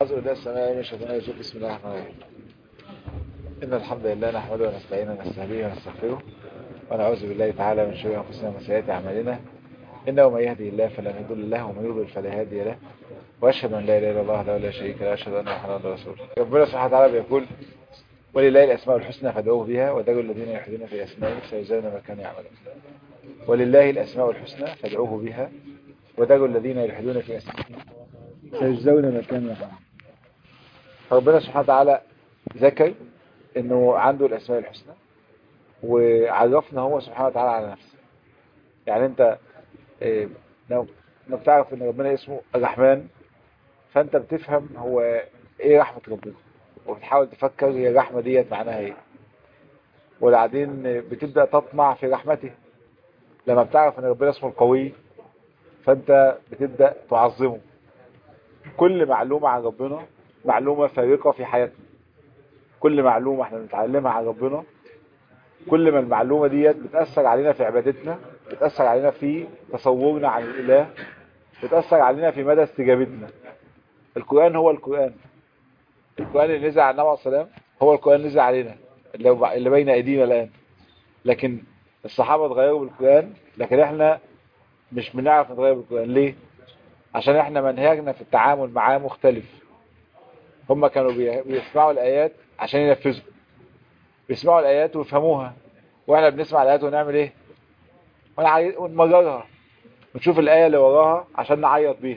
أعوذ بالله السماء من الشيطان الرجيم بسم الله الرحمن الرحيم إن الحمد لله نحمده ونستعينه ونستهديه ونستغفره ونعوذ بالله تعالى من شرور أنفسنا ومن سيئات أعمالنا إنه من يهدي الله فلا مضل له ومن يضلل فلا هادي له وأشهد أن لا إله إلا الله وحده لا شريك له وأشهد أن محمدا رسول الله ربنا سبحانه وتعالى بيقول ولله الأسماء الحسنى فادعوه بها وذروا الذين يلحدون في أسمائه سيجزون ما كانوا يعملون ولله الأسماء الحسنى فادعوه بها وذروا الذين يلحدون في أسمائه سيجزون ما كانوا يفعلون فربنا سبحانه وتعالى ذكر انه عنده الاسماء الحسنى وعرفنا هو سبحانه وتعالى على نفسه يعني انت إيه لو لو بتعرف ان ربنا اسمه الرحمن فانت بتفهم هو ايه رحمة ربنا وبتحاول تفكر هي الرحمة ديت معناها ايه وبعدين بتبدأ تطمع في رحمته لما بتعرف ان ربنا اسمه القوي فانت بتبدأ تعظمه كل معلومة عن ربنا معلومة فارقة في حياتنا كل معلومة احنا بنتعلمها عن ربنا كل ما المعلومة ديت بتأثر علينا في عبادتنا بتأثر علينا في تصورنا عن الإله بتأثر علينا في مدى استجابتنا القرآن هو القرآن القرآن اللي نزل على النبي عليه السلام هو القرآن اللي نزل علينا اللي اللي بين أيدينا الآن لكن الصحابة اتغيروا بالقرآن لكن احنا مش بنعرف نتغير بالقرآن ليه؟ عشان احنا منهجنا في التعامل معاه مختلف هم كانوا بيسمعوا الآيات عشان ينفذوا بيسمعوا الآيات ويفهموها واحنا بنسمع الآيات ونعمل ايه ونمررها ونشوف الآية اللي وراها عشان نعيط بيها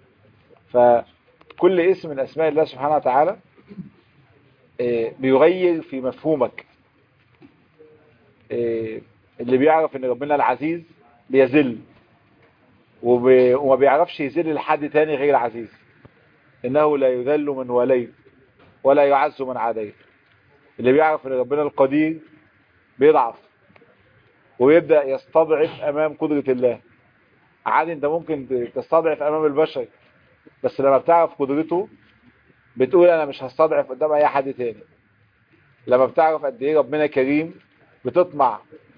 فكل اسم من أسماء الله سبحانه وتعالى بيغير في مفهومك اللي بيعرف ان ربنا العزيز بيذل وما بيعرفش يذل لحد تاني غير العزيز انه لا يذل من وليت ولا يعز من عاديت اللي بيعرف ان ربنا القدير بيضعف ويبدأ يستضعف امام قدرة الله عادي انت ممكن تستضعف امام البشر بس لما بتعرف قدرته بتقول انا مش هستضعف قدام اي حد تاني لما بتعرف قد ايه ربنا كريم بتطمع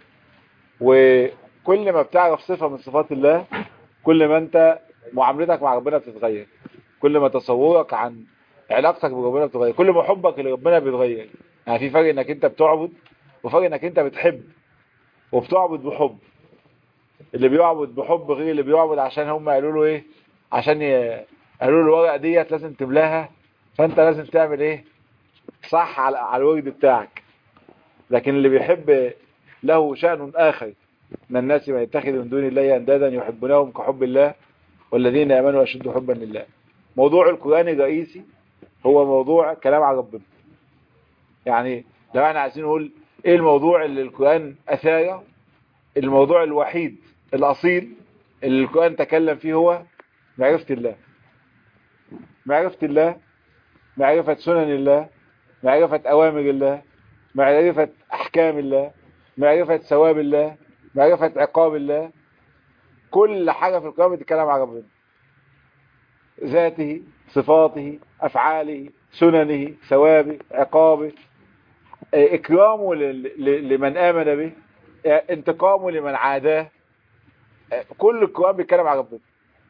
وكل ما بتعرف صفة من صفات الله كل ما انت معاملتك مع ربنا بتتغير كل ما تصورك عن علاقتك بربنا بتتغير كل ما حبك لربنا بيتغير يعني في فرق انك انت بتعبد وفرق انك انت بتحب وبتعبد بحب اللي بيعبد بحب غير اللي بيعبد عشان هم قالوا له ايه عشان ي... قالوا له الورقه ديت لازم تملاها فانت لازم تعمل ايه صح على, على الورد بتاعك لكن اللي بيحب له شأن آخر من الناس من يتخذ من دون الله أندادا يحبونهم كحب الله والذين آمنوا أشد حبا لله موضوع القرآن الرئيسي هو موضوع كلام عن ربنا يعني لو احنا عايزين نقول ايه الموضوع اللي القرآن أثاره الموضوع الوحيد الأصيل اللي القرآن تكلم فيه هو معرفة الله معرفة الله معرفة سنن الله معرفة أوامر الله معرفة أحكام الله معرفة ثواب الله معرفة عقاب الله كل حاجة في القرآن بتتكلم عن ربنا ذاته صفاته أفعاله سننه ثوابه عقابه إكرامه لمن آمن به انتقامه لمن عاداه كل القرآن بيتكلم عن ربنا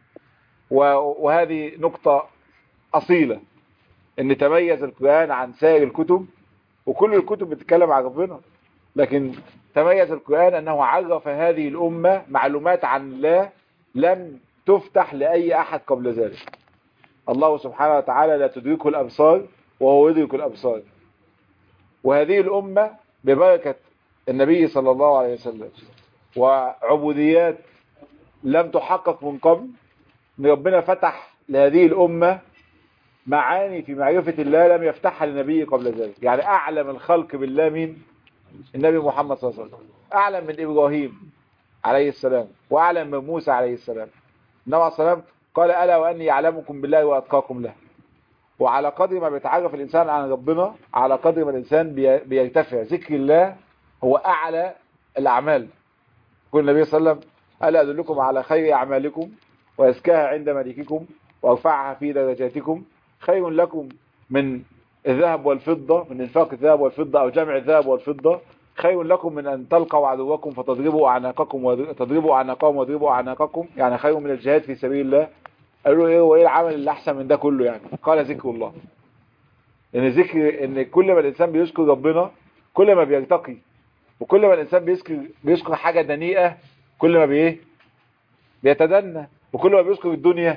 وهذه نقطة أصيلة ان تميز القرآن عن سائر الكتب وكل الكتب بتتكلم عن ربنا لكن تميز القرآن أنه عرف هذه الأمة معلومات عن الله لم تفتح لأي أحد قبل ذلك الله سبحانه وتعالى لا تدركه الأبصار وهو يدرك الأبصار وهذه الأمة ببركة النبي صلى الله عليه وسلم وعبوديات لم تحقق من قبل ان ربنا فتح لهذه الأمة معاني في معرفة الله لم يفتحها لنبي قبل ذلك يعني أعلم الخلق بالله مين النبي محمد صلى الله عليه وسلم أعلم من إبراهيم عليه السلام وأعلم من موسى عليه السلام النبي عليه السلام قال ألا وأني أعلمكم بالله وأتقاكم له وعلى قدر ما بيتعرف الإنسان عن ربنا على قدر ما الإنسان بيرتفع ذكر الله هو أعلى الأعمال يقول النبي صلى الله عليه وسلم ألا أدلكم على خير أعمالكم وأزكاها عند ملككم وأرفعها في درجاتكم خير لكم من الذهب والفضة من انفاق الذهب والفضة أو جمع الذهب والفضة خير لكم من أن تلقوا عدوكم فتضربوا أعناقكم وتضربوا أعناقهم ويضربوا أعناقكم يعني خير من الجهاد في سبيل الله قالوا له ايه هو ايه العمل اللي احسن من ده كله يعني قال ذكر الله ان ذكر ان كل ما الانسان بيذكر ربنا كل ما بيرتقي وكل ما الانسان بيذكر بيذكر حاجه دنيئه كل ما بايه بيتدنى وكل ما بيذكر الدنيا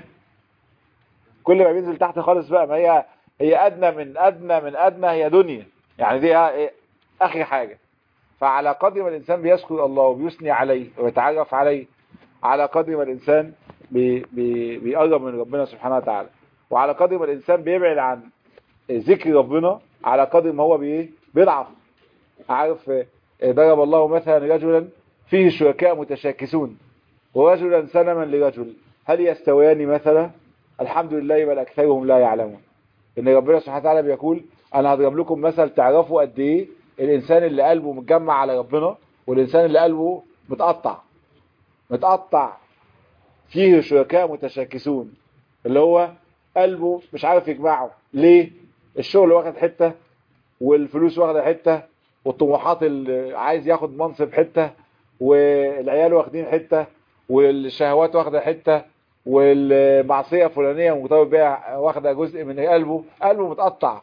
كل ما بينزل تحت خالص بقى ما هي هي ادنى من ادنى من ادنى هي دنيا يعني دي إيه؟ اخر حاجه فعلى قدر ما الانسان بيذكر الله وبيثني عليه ويتعرف عليه على قدر ما الانسان بي بي بيقرب من ربنا سبحانه وتعالى وعلى قدر ما الانسان بيبعد عن ذكر ربنا على قدر ما هو بي بيضعف عارف ضرب الله مثلا رجلا فيه شركاء متشاكسون ورجلا سلما لرجل هل يستويان مثلا الحمد لله بل اكثرهم لا يعلمون ان ربنا سبحانه وتعالى بيقول انا هضرب لكم مثل تعرفوا قد ايه الانسان اللي قلبه متجمع على ربنا والانسان اللي قلبه متقطع متقطع فيه شركاء متشاكسون اللي هو قلبه مش عارف يجمعه ليه الشغل واخد حتة والفلوس واخده حتة والطموحات اللي عايز ياخد منصب حتة والعيال واخدين حتة والشهوات واخده حتة والمعصية فلانية مرتبط بيها واخده جزء من قلبه قلبه متقطع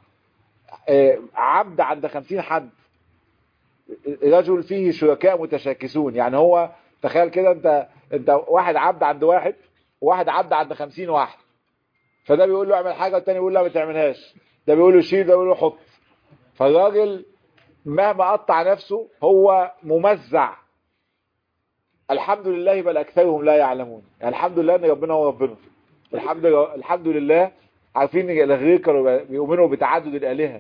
عبد عند خمسين حد رجل فيه شركاء متشاكسون يعني هو تخيل كده انت انت واحد عبد عند واحد وواحد عبد عند خمسين واحد فده بيقول له اعمل حاجة والتاني بيقول له ما تعملهاش ده بيقول له شيل ده بيقول له حط فالراجل مهما قطع نفسه هو ممزع الحمد لله بل اكثرهم لا يعلمون يعني الحمد لله ان ربنا هو ربنا الحمد لله الحمد لله عارفين ان الاغريق كانوا بيؤمنوا بتعدد الالهه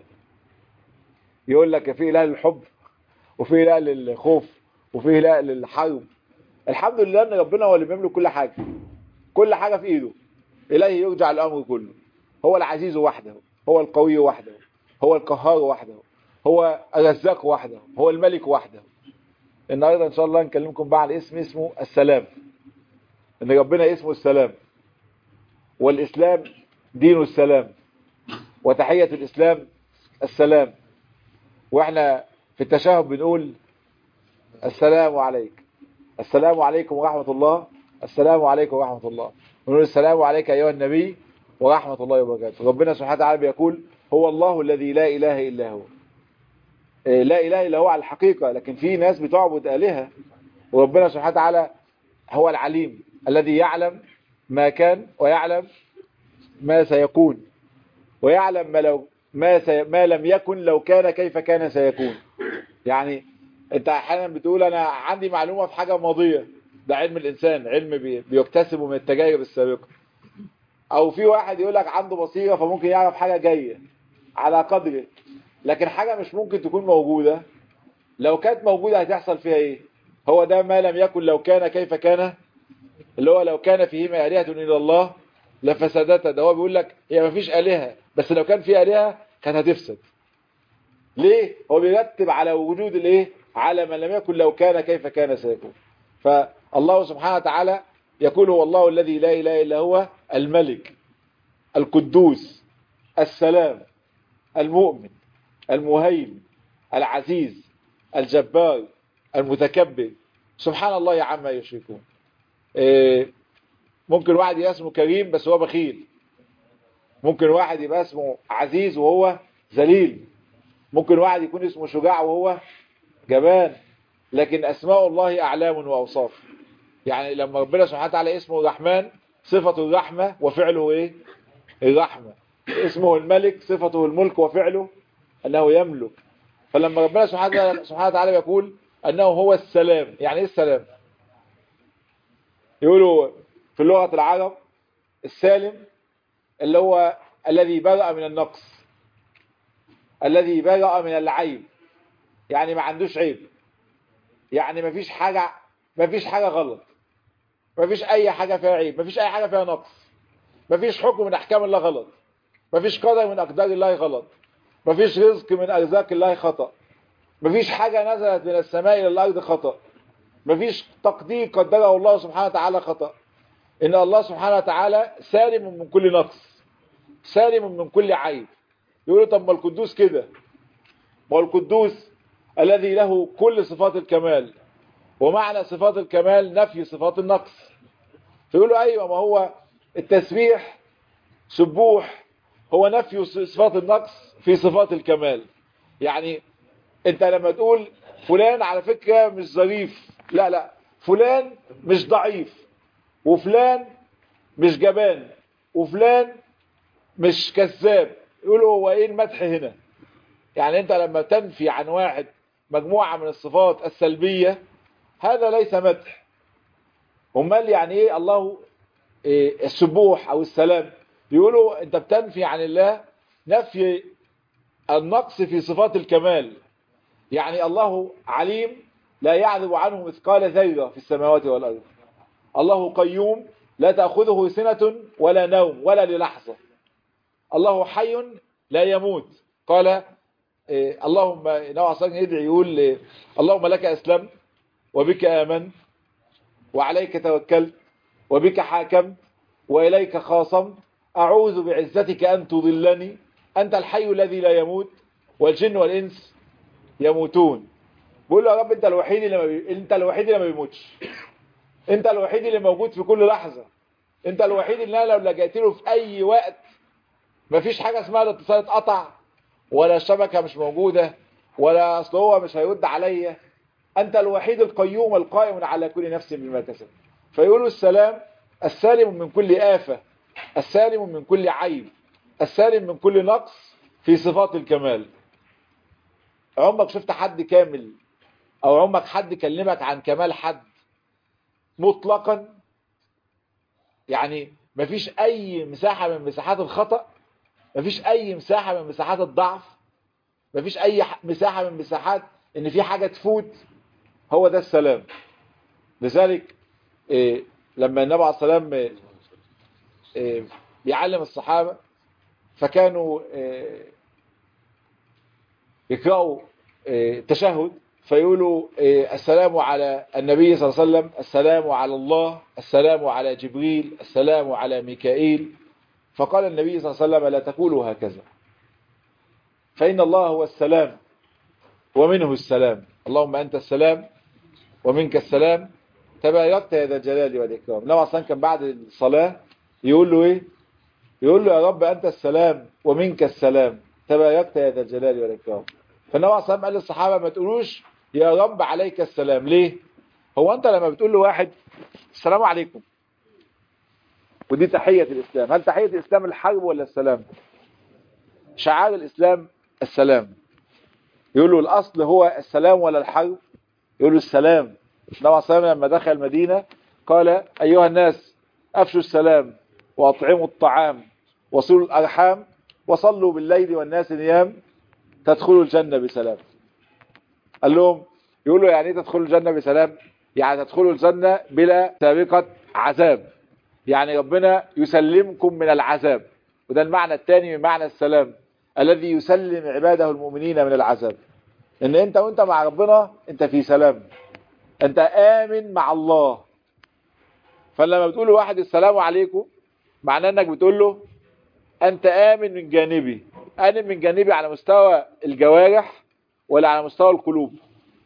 يقول لك في اله للحب وفي اله للخوف وفي اله للحرب الحمد لله ان ربنا هو اللي بيملك كل حاجه كل حاجه في ايده اليه يرجع الامر كله هو العزيز وحده هو القوي وحده هو القهار وحده هو الرزاق وحده هو الملك وحده النهارده ان شاء الله نكلمكم بقى على اسم اسمه السلام ان ربنا اسمه السلام والاسلام دين السلام وتحية الاسلام السلام واحنا في التشهد بنقول السلام عليك السلام عليكم ورحمة الله السلام عليكم ورحمة الله ونقول السلام عليك أيها النبي ورحمة الله وبركاته ربنا سبحانه وتعالى بيقول هو الله الذي لا إله إلا هو لا إله إلا هو على الحقيقة لكن في ناس بتعبد آلهة وربنا سبحانه وتعالى هو العليم الذي يعلم ما كان ويعلم ما سيكون ويعلم ما لو ما, سي ما لم يكن لو كان كيف كان سيكون يعني انت احيانا بتقول انا عندي معلومة في حاجة ماضية ده علم الانسان علم بي بيكتسبه من التجارب السابقة او في واحد يقول لك عنده بصيرة فممكن يعرف حاجة جاية على قدره لكن حاجة مش ممكن تكون موجودة لو كانت موجودة هتحصل فيها ايه هو ده ما لم يكن لو كان كيف كان اللي هو لو كان فيهما آلهة إلا الله لفسدتها ده هو بيقول لك هي ما فيش آلهة بس لو كان في آلهة كانت هتفسد ليه هو بيرتب على وجود الايه على ما لم يكن لو كان كيف كان سيكون فالله سبحانه وتعالى يقول هو الله الذي لا إله إلا هو الملك القدوس السلام المؤمن المهيمن العزيز الجبار المتكبر سبحان الله يا عما يشركون إيه ممكن واحد يبقى اسمه كريم بس هو بخيل ممكن واحد يبقى اسمه عزيز وهو ذليل ممكن واحد يكون اسمه شجاع وهو جبان لكن اسماء الله اعلام واوصاف يعني لما ربنا سبحانه وتعالى اسمه الرحمن صفته الرحمة وفعله ايه الرحمة اسمه الملك صفته الملك وفعله انه يملك فلما ربنا سبحانه وتعالى يقول انه هو السلام يعني ايه السلام يقولوا في لغة العرب السالم اللي هو الذي برأ من النقص الذي برأ من العيب يعني ما عندوش عيب يعني ما فيش حاجة ما فيش حاجة غلط ما فيش اي حاجة فيها عيب ما فيش اي حاجة فيها نقص ما فيش حكم من احكام الله غلط ما فيش قدر من اقدار الله غلط ما فيش رزق من ارزاق الله خطأ ما فيش حاجة نزلت من السماء الى الارض خطأ ما فيش تقدير قدره الله سبحانه وتعالى خطأ ان الله سبحانه وتعالى سالم من كل نقص سالم من كل عيب يقولوا طب ما القدوس كده ما القدوس الذي له كل صفات الكمال ومعنى صفات الكمال نفي صفات النقص فيقولوا ايوه ما هو التسبيح سبوح هو نفي صفات النقص في صفات الكمال يعني انت لما تقول فلان على فكرة مش ظريف لا لا فلان مش ضعيف وفلان مش جبان وفلان مش كذاب يقولوا هو ايه المدح هنا يعني انت لما تنفي عن واحد مجموعة من الصفات السلبية هذا ليس مدح امال يعني ايه الله إيه السبوح او السلام يقولوا انت بتنفي عن الله نفي النقص في صفات الكمال يعني الله عليم لا يعذب عنه مثقال ذرة في السماوات والأرض الله قيوم لا تأخذه سنة ولا نوم ولا للحظة الله حي لا يموت قال إيه اللهم نوع صلى يدعي يقول إيه اللهم لك أسلمت وبك آمنت وعليك توكلت وبك حاكمت وإليك خاصمت أعوذ بعزتك أن تضلني أنت الحي الذي لا يموت والجن والإنس يموتون بقول له يا رب أنت الوحيد اللي ما بي... أنت الوحيد اللي ما بيموتش أنت الوحيد اللي موجود في كل لحظة أنت الوحيد اللي أنا لو لجأت له في أي وقت مفيش حاجة اسمها الاتصال اتقطع ولا الشبكة مش موجودة ولا أصل هو مش هيرد عليا أنت الوحيد القيوم القائم على كل نفس بما كسب فيقولوا السلام السالم من كل آفة السالم من كل عيب السالم من كل نقص في صفات الكمال عمرك شفت حد كامل او عمرك حد كلمك عن كمال حد مطلقا يعني مفيش اي مساحة من مساحات الخطأ مفيش اي مساحة من مساحات الضعف مفيش اي مساحة من مساحات ان في حاجة تفوت هو ده السلام لذلك إيه لما النبي عليه السلام إيه بيعلم الصحابة فكانوا إيه يقرأوا التشهد فيقولوا السلام على النبي صلى الله عليه وسلم السلام على الله السلام على جبريل السلام على ميكائيل فقال النبي صلى الله عليه وسلم لا تقولوا هكذا فإن الله هو السلام ومنه السلام اللهم أنت السلام ومنك السلام تباركت يا ذا الجلال والإكرام النبي أصلا كان بعد الصلاة يقول له إيه يقول له يا رب أنت السلام ومنك السلام تباركت يا ذا الجلال والإكرام فالنبي عليه الصلاة قال للصحابة ما تقولوش يا رب عليك السلام ليه هو أنت لما بتقول له واحد السلام عليكم ودي تحية الإسلام هل تحية الإسلام الحرب ولا السلام شعار الإسلام السلام يقول له الأصل هو السلام ولا الحرب يقول له السلام النبي عليه الصلاة لما دخل المدينة قال أيها الناس أفشوا السلام وأطعموا الطعام وصلوا الأرحام وصلوا بالليل والناس نيام تدخلوا الجنة بسلام قال لهم يقول له يعني ايه تدخلوا الجنة بسلام يعني تدخلوا الجنة بلا سابقة عذاب يعني ربنا يسلمكم من العذاب وده المعنى الثاني من معنى السلام الذي يسلم عباده المؤمنين من العذاب ان انت وانت مع ربنا انت في سلام انت امن مع الله فلما بتقول لواحد السلام عليكم معناه انك بتقول له انت امن من جانبي امن من جانبي على مستوى الجوارح ولا على مستوى القلوب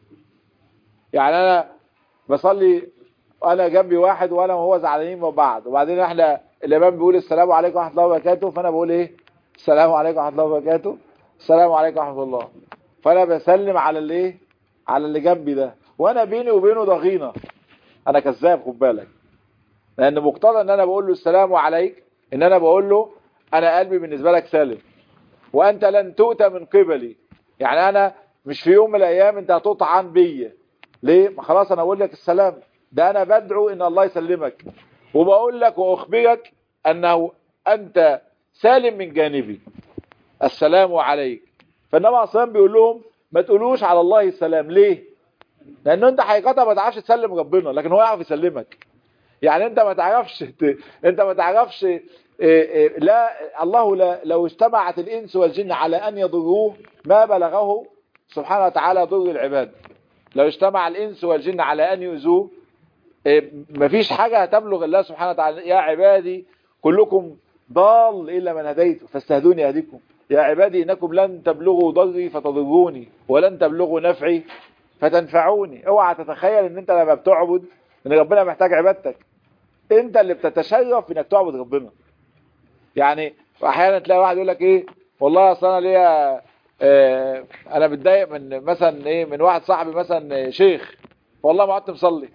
يعني انا بصلي انا جنبي واحد وانا وهو زعلانين من بعض وبعدين احنا الامام بيقول السلام عليكم ورحمه الله وبركاته فانا بقول ايه السلام عليكم ورحمه الله وبركاته السلام عليكم ورحمه الله فانا بسلم على اللي ايه على اللي جنبي ده وانا بيني وبينه ضغينه انا كذاب خد بالك لان مقتضى ان انا بقول له السلام عليك ان انا بقول له انا قلبي بالنسبه لك سالم وانت لن تؤتى من قبلي يعني انا مش في يوم من الايام انت هتطعن بيا ليه ما خلاص انا اقول لك السلام ده انا بدعو ان الله يسلمك وبقول لك واخبرك انه انت سالم من جانبي السلام عليك فالنبي عليه الصلاه بيقول لهم ما تقولوش على الله السلام ليه لانه انت حقيقه ما تعرفش تسلم ربنا لكن هو يعرف يسلمك يعني انت ما تعرفش انت ما تعرفش إيه إيه لا الله لا لو اجتمعت الانس والجن على ان يضروه ما بلغه سبحانه وتعالى ضر العباد لو اجتمع الانس والجن على ان يؤذوه إيه مفيش حاجة هتبلغ الله سبحانه وتعالى يا عبادي كلكم ضال إلا من هديت فاستهدوني أهديكم يا عبادي إنكم لن تبلغوا ضري فتضروني ولن تبلغوا نفعي فتنفعوني اوعى تتخيل ان انت لما بتعبد ان ربنا محتاج عبادتك انت اللي بتتشرف انك تعبد ربنا يعني احيانا تلاقي واحد يقول لك ايه والله اصل انا ليا اه انا متضايق من مثلا ايه من واحد صاحبي مثلا شيخ والله ما قعدت مصلي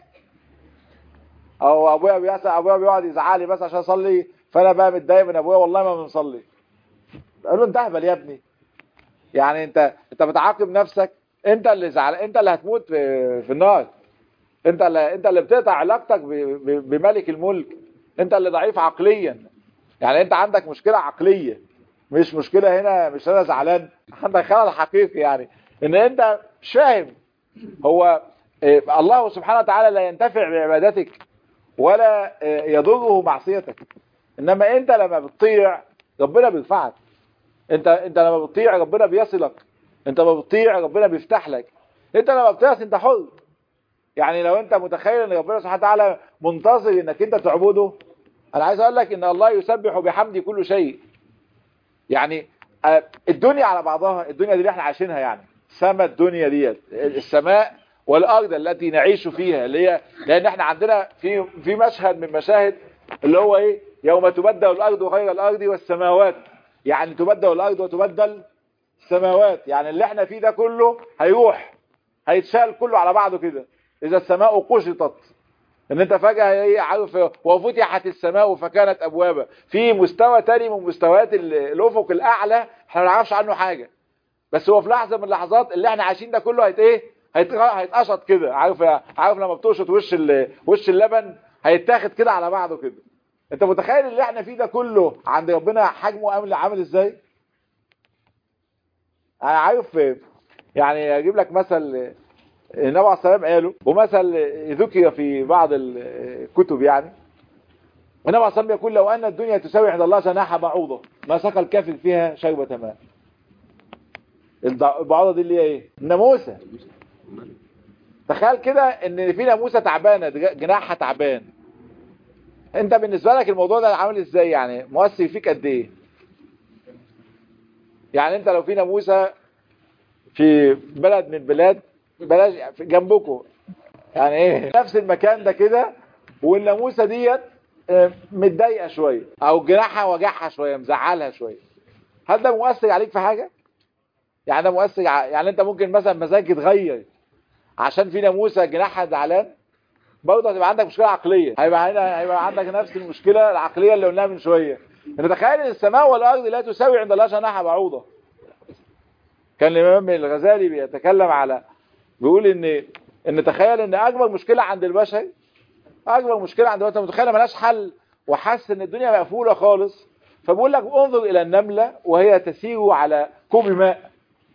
او ابويا بيسال ابويا بيقعد يزعق لي بس عشان اصلي فانا بقى متضايق من ابويا والله ما مصلي قال له انت اهبل يا ابني يعني انت انت بتعاقب نفسك انت اللي زعل انت اللي هتموت في, في النار انت اللي انت اللي بتقطع علاقتك بملك الملك انت اللي ضعيف عقليا يعني انت عندك مشكله عقليه مش مشكله هنا مش انا زعلان عندك خلل حقيقي يعني ان انت مش فاهم هو الله سبحانه وتعالى لا ينتفع بعبادتك ولا يضره معصيتك انما انت لما بتطيع ربنا بيرفعك انت انت لما بتطيع ربنا بيصلك انت لما بتطيع ربنا بيفتح لك انت لما بتعصي انت حر يعني لو انت متخيل ان ربنا سبحانه وتعالى منتظر انك انت تعبده انا عايز اقول لك ان الله يسبح بحمده كل شيء يعني الدنيا على بعضها الدنيا دي اللي احنا عايشينها يعني سما الدنيا ديت السماء والارض التي نعيش فيها اللي هي لان احنا عندنا في في مشهد من مشاهد اللي هو ايه يوم تبدل الارض غير الارض والسماوات يعني تبدل الارض وتبدل السماوات يعني اللي احنا فيه ده كله هيروح هيتشال كله على بعضه كده اذا السماء قشطت ان انت فجأة ايه عارف وفتحت السماء فكانت ابوابا في مستوى تاني من مستويات الافق الاعلى احنا ما نعرفش عنه حاجة بس هو في لحظة من اللحظات اللي احنا عايشين ده كله هيت ايه هيتقشط كده عارف عارف لما بتقشط وش وش اللبن هيتاخد كده على بعضه كده انت متخيل اللي احنا فيه ده كله عند ربنا حجمه عامل عامل ازاي عارف يعني اجيب لك مثل النبي عليه السلام قاله ومثل ذكر في بعض الكتب يعني النبي عليه السلام يقول لو ان الدنيا تساوي عند الله جناح بعوضه ما سقى الكافر فيها شربة ماء البعوضه دي اللي هي ايه الناموسه تخيل كده ان في ناموسه تعبانه جناحها تعبان انت بالنسبه لك الموضوع ده عامل ازاي يعني مؤثر فيك قد ايه يعني انت لو في ناموسه في بلد من البلاد بلاش جنبكم يعني ايه نفس المكان ده كده والناموسه ديت متضايقه شويه او جناحها وجعها شويه مزعلها شويه هل ده مؤثر عليك في حاجه يعني ده مؤثر يعني انت ممكن مثلا مزاجك يتغير عشان في ناموسه جناحها زعلان برضه هتبقى عندك مشكله عقليه هيبقى هنا هيبقى عندك نفس المشكله العقليه اللي قلناها من شويه انت تخيل ان السماء والارض لا تساوي عند الله جناح بعوضه كان الامام الغزالي بيتكلم على بيقول ان ان تخيل ان اكبر مشكله عند البشر اكبر مشكله عند البشر متخيل ملهاش حل وحاسس ان الدنيا مقفوله خالص فبقول لك انظر الى النمله وهي تسير على كوب ماء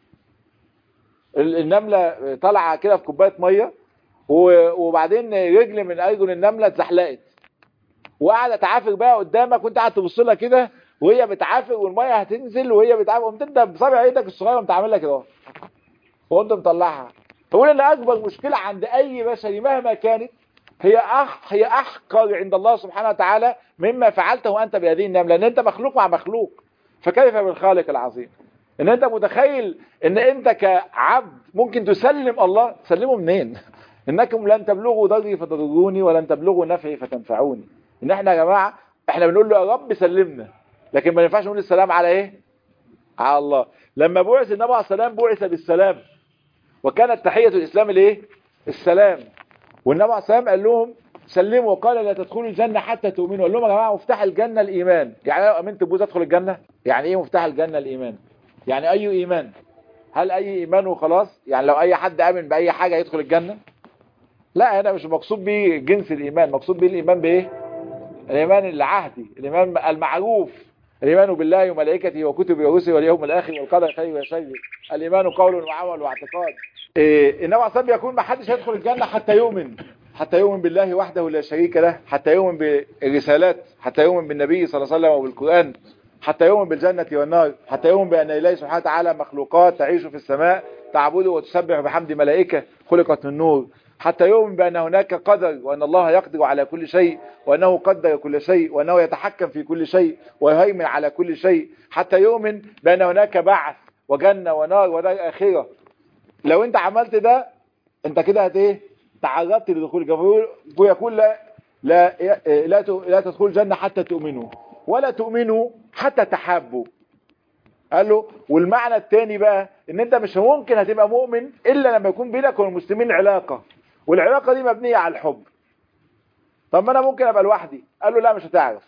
النمله طالعه كده في كوبايه ميه وبعدين رجل من ارجل النمله اتزحلقت وقاعده تعافر بقى قدامك وانت قاعد تبص لها كده وهي بتعافر والميه هتنزل وهي بتعافر قمت انت بصابع ايدك الصغيره قمت عامل لك كده وانت مطلعها فقول ان اكبر مشكله عند اي بشري مهما كانت هي أح هي احقر عند الله سبحانه وتعالى مما فعلته انت بهذه النمله لان انت مخلوق مع مخلوق فكيف بالخالق العظيم ان انت متخيل ان انت كعبد ممكن تسلم الله تسلمه منين انكم لن تبلغوا ضري فتضروني ولن تبلغوا نفعي فتنفعوني ان احنا يا جماعه احنا بنقول له يا رب سلمنا لكن ما ينفعش نقول السلام على ايه على الله لما بعث النبي عليه السلام بعث بالسلام وكانت تحيه الاسلام الايه السلام والنبي عليه السلام قال لهم سلموا وقال لا تدخلوا الجنه حتى تؤمنوا قال لهم يا جماعه مفتاح الجنه الايمان يعني لو امنت بوز ادخل الجنه يعني ايه مفتاح الجنه الايمان يعني اي ايمان هل اي ايمان وخلاص يعني لو اي حد امن باي حاجه يدخل الجنه لا هنا مش مقصود بيه جنس الايمان مقصود بيه الايمان بايه الايمان العهدي الايمان المعروف الايمان بالله وملائكته وكتبه ورسله واليوم الاخر والقدر خير وشر الايمان قول وعمل واعتقاد إيه النبي عليه الصلاه يقول ما حدش هيدخل الجنه حتى يؤمن حتى يؤمن بالله وحده لا شريك له حتى يؤمن بالرسالات حتى يؤمن بالنبي صلى الله عليه وسلم وبالقران حتى يؤمن بالجنة والنار حتى يؤمن بأن الله سبحانه وتعالى مخلوقات تعيش في السماء تعبده وتسبح بحمد ملائكة خلقت من نور حتى يؤمن بأن هناك قدر وأن الله يقدر على كل شيء وأنه قدر كل شيء وأنه يتحكم في كل شيء ويهيمن على كل شيء حتى يؤمن بأن هناك بعث وجنة ونار ودار آخرة لو أنت عملت ده أنت كده هت إيه تعرضت لدخول الجنة ويقول لا لا لا لا تدخلوا الجنة حتى تؤمنوا ولا تؤمنوا حتى تحابوا قال له والمعنى الثاني بقى ان انت مش ممكن هتبقى مؤمن الا لما يكون بينك وبين المسلمين علاقة والعلاقة دي مبنية على الحب طب ما انا ممكن ابقى لوحدي قال له لا مش هتعرف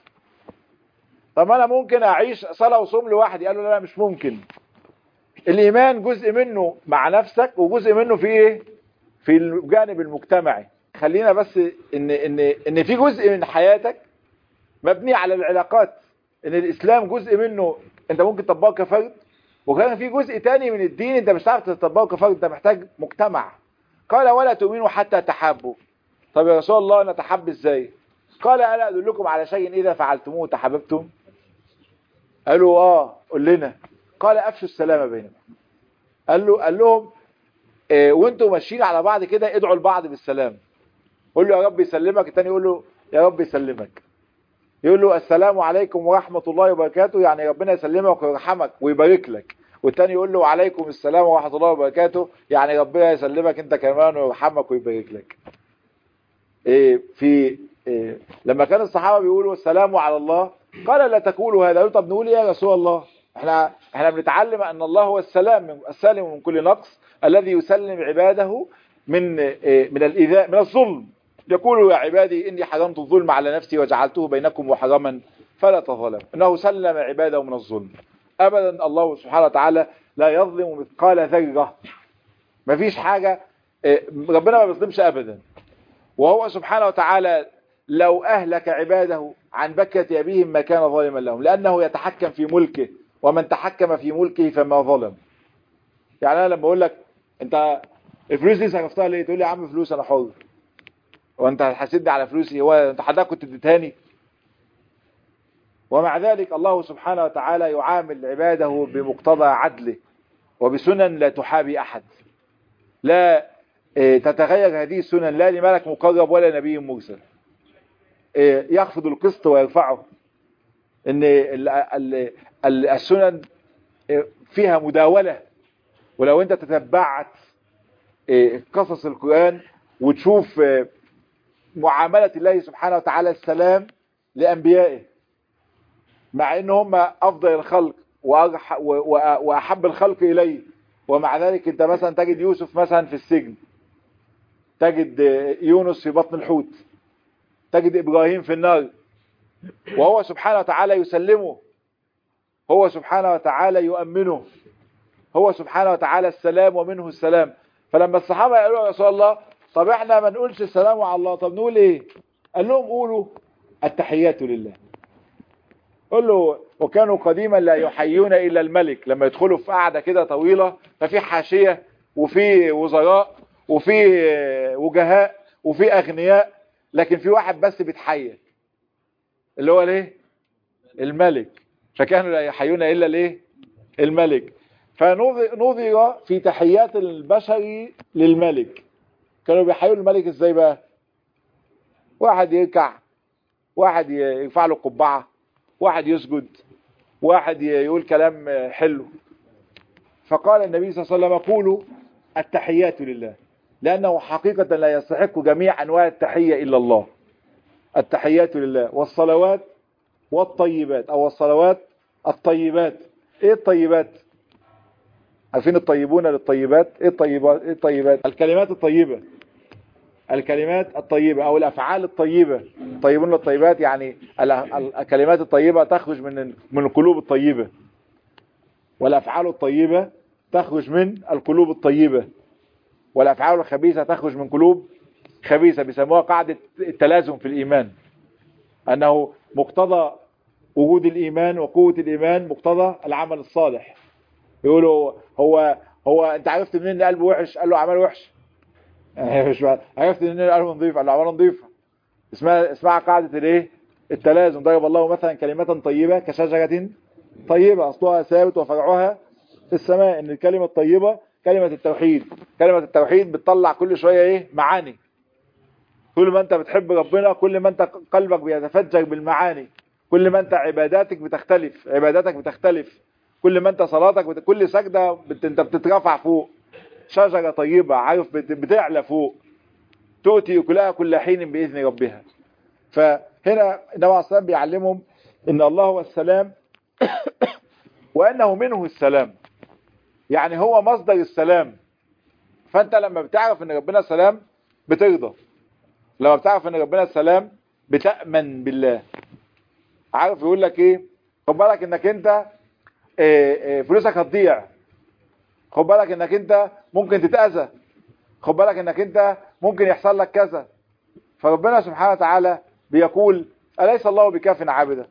طب ما انا ممكن اعيش صلاة وصوم لوحدي قال له لا مش ممكن الايمان جزء منه مع نفسك وجزء منه في ايه في الجانب المجتمعي خلينا بس ان ان ان في جزء من حياتك مبني على العلاقات ان الاسلام جزء منه انت ممكن تطبقه كفرد وكان في جزء تاني من الدين انت مش هتعرف تطبقه كفرد انت محتاج مجتمع قال ولا تؤمنوا حتى تحابوا طب يا رسول الله نتحب ازاي قال الا ادلكم على شيء اذا فعلتموه تحببتم قالوا اه قول لنا قال افشوا السلام بينكم قال له قال لهم إيه وانتوا ماشيين على بعض كده ادعوا لبعض بالسلام قول له يا رب يسلمك الثاني يقول له يا رب يسلمك يقول له السلام عليكم ورحمة الله وبركاته يعني ربنا يسلمك ويرحمك ويبارك لك والتاني يقول له وعليكم السلام ورحمة الله وبركاته يعني ربنا يسلمك انت كمان ويرحمك ويبارك لك إيه في إيه لما كان الصحابة بيقولوا السلام على الله قال لا تقولوا هذا طب نقول ايه يا رسول الله احنا احنا بنتعلم ان الله هو السلام من السالم من كل نقص الذي يسلم عباده من إيه من الايذاء من الظلم يقول يا عبادي إني حرمت الظلم على نفسي وجعلته بينكم محرما فلا تظلم إنه سلم عباده من الظلم أبدا الله سبحانه وتعالى لا يظلم مثقال ذرة مفيش حاجة ربنا ما بيظلمش أبدا وهو سبحانه وتعالى لو أهلك عباده عن بكة أبيهم ما كان ظالما لهم لأنه يتحكم في ملكه ومن تحكم في ملكه فما ظلم يعني أنا لما أقول لك أنت الفلوس دي صرفتها ليه تقول لي يا عم فلوس أنا حر وانت هتحاسبني على فلوسي هو انت حضرتك كنت اديتهاني ومع ذلك الله سبحانه وتعالى يعامل عباده بمقتضى عدله وبسنن لا تحابي احد لا تتغير هذه السنن لا لملك مقرب ولا نبي مرسل يخفض القسط ويرفعه ان السنن فيها مداولة ولو انت تتبعت قصص القرآن وتشوف معاملة الله سبحانه وتعالى السلام لأنبيائه مع ان هم أفضل الخلق وأحب الخلق إليه ومع ذلك انت مثلا تجد يوسف مثلا في السجن تجد يونس في بطن الحوت تجد إبراهيم في النار وهو سبحانه وتعالى يسلمه هو سبحانه وتعالى يؤمنه هو سبحانه وتعالى السلام ومنه السلام فلما الصحابة قالوا يا رسول الله طب احنا ما نقولش السلام على الله طب نقول ايه قال لهم قولوا التحيات لله قول له وكانوا قديما لا يحيون الا الملك لما يدخلوا في قعده كده طويله ففي حاشيه وفي وزراء وفي وجهاء وفي اغنياء لكن في واحد بس بيتحيى اللي هو ليه الملك فكانوا لا يحيون الا ليه الملك فنظر في تحيات البشر للملك كانوا بيحيوا الملك ازاي بقى واحد يركع واحد يرفع له قبعه واحد يسجد واحد يقول كلام حلو فقال النبي صلى الله عليه وسلم قولوا التحيات لله لأنه حقيقة لا يستحق جميع أنواع التحية إلا الله التحيات لله والصلوات والطيبات أو الصلوات الطيبات إيه الطيبات عارفين الطيبون للطيبات إيه الطيبات إيه الطيبات الكلمات الطيبة الكلمات الطيبة أو الأفعال الطيبة طيبون للطيبات يعني الكلمات الطيبة تخرج من من القلوب الطيبة والأفعال الطيبة تخرج من القلوب الطيبة والأفعال الخبيثة تخرج من قلوب خبيثة بيسموها قاعدة التلازم في الإيمان أنه مقتضى وجود الإيمان وقوة الإيمان مقتضى العمل الصالح يقولوا هو هو أنت عرفت منين ان قلبه وحش قال له عمل وحش مش عرفت منين قلبه نظيف قال له عمل نظيف اسمها اسمها قاعدة الايه التلازم ضرب الله مثلا كلمة طيبة كشجرة طيبة أصلها ثابت وفرعها في السماء ان الكلمة الطيبة كلمة التوحيد كلمة التوحيد بتطلع كل شوية ايه معاني كل ما انت بتحب ربنا كل ما انت قلبك بيتفجر بالمعاني كل ما انت عباداتك بتختلف عباداتك بتختلف كل ما انت صلاتك بت... كل سجدة بت... انت بتترفع فوق شجرة طيبة عارف بت... بتعلى فوق تؤتي كلها كل حين بإذن ربها فهنا النبي عليه الصلاه بيعلمهم ان الله هو السلام وانه منه السلام يعني هو مصدر السلام فانت لما بتعرف ان ربنا سلام بترضى لما بتعرف ان ربنا سلام بتأمن بالله عارف يقول لك ايه خد بالك انك انت إيه إيه فلوسك هتضيع خد بالك انك انت ممكن تتأذى خد بالك انك انت ممكن يحصل لك كذا فربنا سبحانه وتعالى بيقول أليس الله بكاف عابدا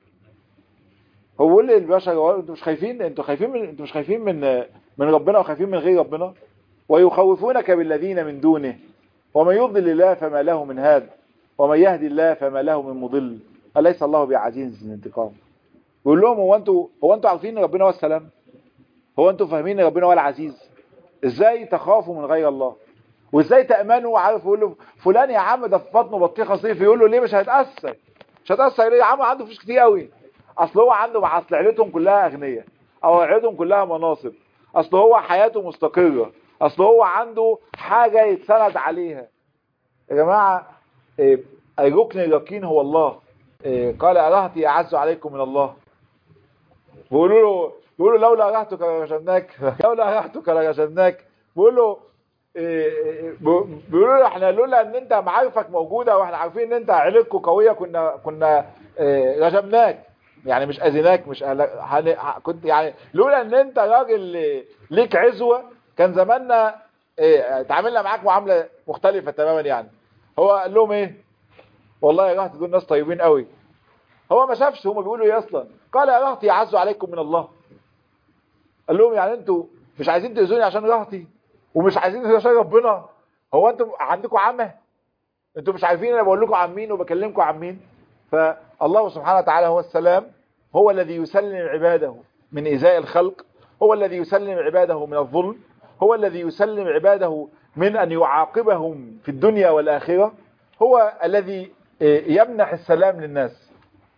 هو بيقول للبشر انتوا مش خايفين انتوا خايفين من انتوا مش خايفين من من ربنا وخايفين من غير ربنا ويخوفونك بالذين من دونه ومن يضلل الله فما له من هاد ومن يهدي الله فما له من مضل أليس الله بعزيز الانتقام بيقول لهم هو انتوا هو انتوا عارفين ان ربنا هو السلام هو انتوا فاهمين ان ربنا هو العزيز ازاي تخافوا من غير الله وازاي تامنوا عارف يقول له فلان يا عم ده في بطنه بطيخه صيف يقول له ليه مش هيتاثر مش هيتاثر ليه يا عم عنده فلوس كتير قوي اصل هو عنده مع اصل عيلتهم كلها اغنياء او عيلتهم كلها مناصب اصل هو حياته مستقره اصل هو عنده حاجه يتسند عليها يا جماعه إيه الركن اليقين هو الله إيه قال أرهتي أعز عليكم من الله بيقولوا له بيقولوا لولا أرهتك لرجمناك لولا أرهتك لرجمناك بيقولوا إيه بيقولوا له احنا لولا ان انت معارفك موجوده واحنا عارفين ان انت عيلتكم قويه كنا كنا إيه رجمناك يعني مش اذيناك مش هن... كنت يعني لولا ان انت راجل ليك عزوه كان زماننا ايه تعاملنا معاك معامله مختلفه تماما يعني هو قال لهم ايه والله يا رهط دول ناس طيبين قوي هو ما شافش هم بيقولوا ايه اصلا قال يا رهطي يعزوا عليكم من الله قال لهم يعني انتوا مش عايزين تاذوني عشان رهطي ومش عايزين تاذوني عشان ربنا هو انتوا عندكم عمه انتوا مش عارفين انا بقول لكم عن مين وبكلمكم عن مين فالله سبحانه وتعالى هو السلام هو الذي يسلم عباده من إزاء الخلق هو الذي يسلم عباده من الظلم هو الذي يسلم عباده من أن يعاقبهم في الدنيا والآخرة هو الذي يمنح السلام للناس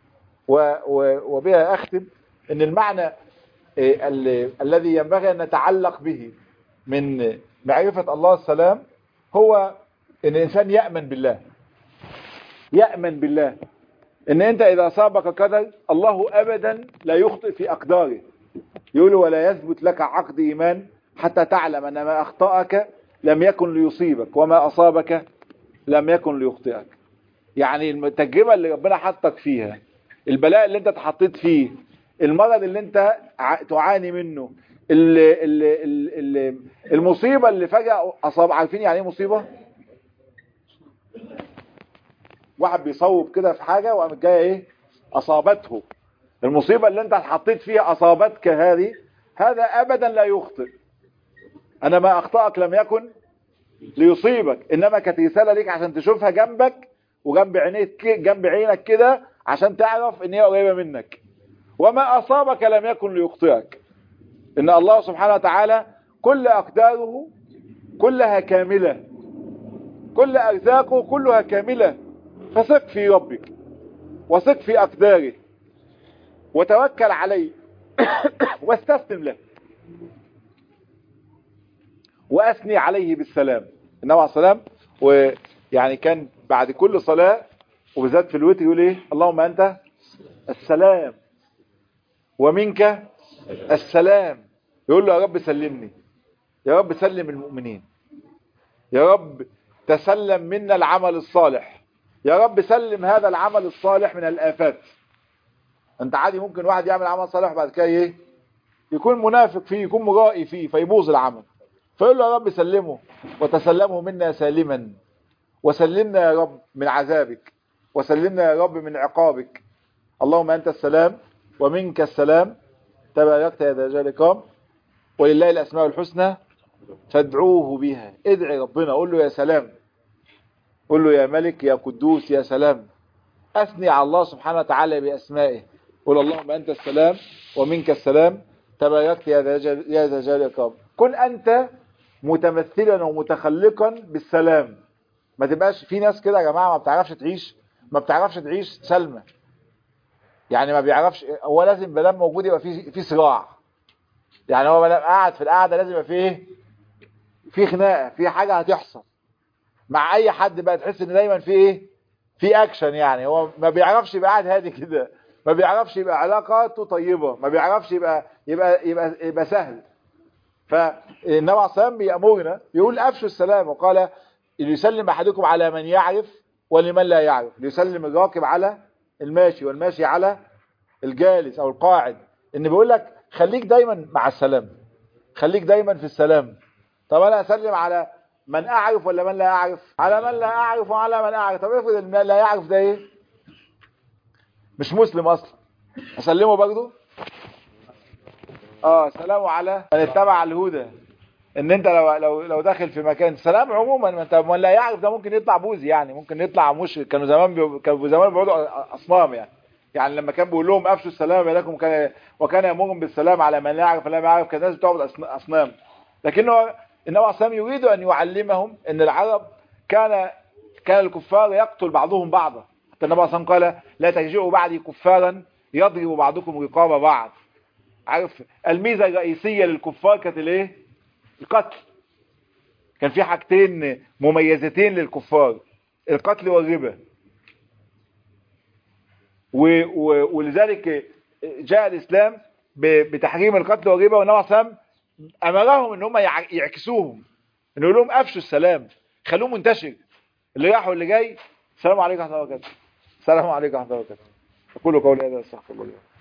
وبها أختم أن المعنى الذي ينبغي أن نتعلق به من معرفة الله السلام هو أن الإنسان يأمن بالله يأمن بالله ان انت اذا اصابك قدر الله ابدا لا يخطئ في اقداره يقول ولا يثبت لك عقد ايمان حتى تعلم ان ما اخطأك لم يكن ليصيبك وما اصابك لم يكن ليخطئك يعني التجربة اللي ربنا حطك فيها البلاء اللي انت اتحطيت فيه المرض اللي انت تعاني منه ال ال ال المصيبة اللي فجأة اصاب عارفين يعني ايه مصيبة واحد بيصوب كده في حاجة وقامت جايه ايه اصابته المصيبة اللي انت حطيت فيها اصابتك هذه هذا ابدا لا يخطئ انا ما اخطأك لم يكن ليصيبك انما كانت رسالة ليك عشان تشوفها جنبك وجنب عينيك جنب عينك كده عشان تعرف ان هي قريبة منك وما اصابك لم يكن ليخطئك ان الله سبحانه وتعالى كل اقداره كلها كاملة كل ارزاقه كلها كاملة فثق في ربك وثق في أقداره وتوكل عليه واستسلم له وأثني عليه بالسلام النبي عليه السلام ويعني كان بعد كل صلاة وبالذات في الوتر يقول ايه اللهم أنت السلام ومنك السلام يقول له يا رب سلمني يا رب سلم المؤمنين يا رب تسلم منا العمل الصالح يا رب سلم هذا العمل الصالح من الآفات انت عادي ممكن واحد يعمل عمل صالح وبعد كده ايه يكون منافق فيه يكون مرائي فيه فيبوظ العمل فيقول له يا رب سلمه وتسلمه منا سالما وسلمنا يا رب من عذابك وسلمنا يا رب من عقابك اللهم أنت السلام ومنك السلام تباركت يا ذا الجلال الإكرام ولله الأسماء الحسنى فادعوه بها ادعي ربنا قول له يا سلام قل له يا ملك يا قدوس يا سلام أثني على الله سبحانه وتعالى بأسمائه قل اللهم أنت السلام ومنك السلام تباركت يا ذا جلال الإكرام كن أنت متمثلا ومتخلقا بالسلام ما تبقاش في ناس كده يا جماعة ما بتعرفش تعيش ما بتعرفش تعيش سلمى يعني ما بيعرفش هو لازم بلام موجود يبقى في في صراع يعني هو بلام قاعد في القعده لازم يبقى في ايه في خناقه في حاجه هتحصل مع اي حد بقى تحس ان دايما في ايه في اكشن يعني هو ما بيعرفش يبقى قاعد هادي كده ما بيعرفش يبقى علاقاته طيبة ما بيعرفش يبقى يبقى يبقى, يبقى سهل فالنبي عليه الصلاة والسلام بيأمرنا يقول أفشوا السلام وقال ليسلم أحدكم على من يعرف ولمن لا يعرف ليسلم الراكب على الماشي والماشي على الجالس أو القاعد إن بيقول لك خليك دايما مع السلام خليك دايما في السلام طب أنا أسلم على من أعرف ولا من لا أعرف على من لا أعرف وعلى من أعرف طب افرض من لا يعرف ده إيه مش مسلم أصلا أسلمه برضه اه سلام على من اتبع الهدى ان انت لو لو لو داخل في مكان سلام عموما ما انت من لا يعرف ده ممكن يطلع بوذي يعني ممكن يطلع مش كانوا زمان بي... كانوا زمان بيقعدوا اصنام يعني يعني لما كان بيقول لهم افشوا السلام بينكم كان وكان يامرهم بالسلام على من لا يعرف ولا يعرف كان الناس بتعبد اصنام لكنه النبي عليه يريد ان يعلمهم ان العرب كان كان الكفار يقتل بعضهم بعضا حتى النبي عليه قال لا ترجعوا بعدي كفارا يضرب بعضكم رقاب بعض عارف الميزة الرئيسية للكفار كانت الايه القتل كان في حاجتين مميزتين للكفار القتل والربا و و ولذلك جاء الإسلام بتحريم القتل والربا والنبي صلى الله عليه وسلم أمرهم ان هم يعكسوهم ان يقول لهم افشوا السلام خلوه منتشر اللي راح واللي جاي السلام عليكم ورحمه الله وبركاته السلام عليكم ورحمه الله وبركاته اقول قولي هذا استغفر الله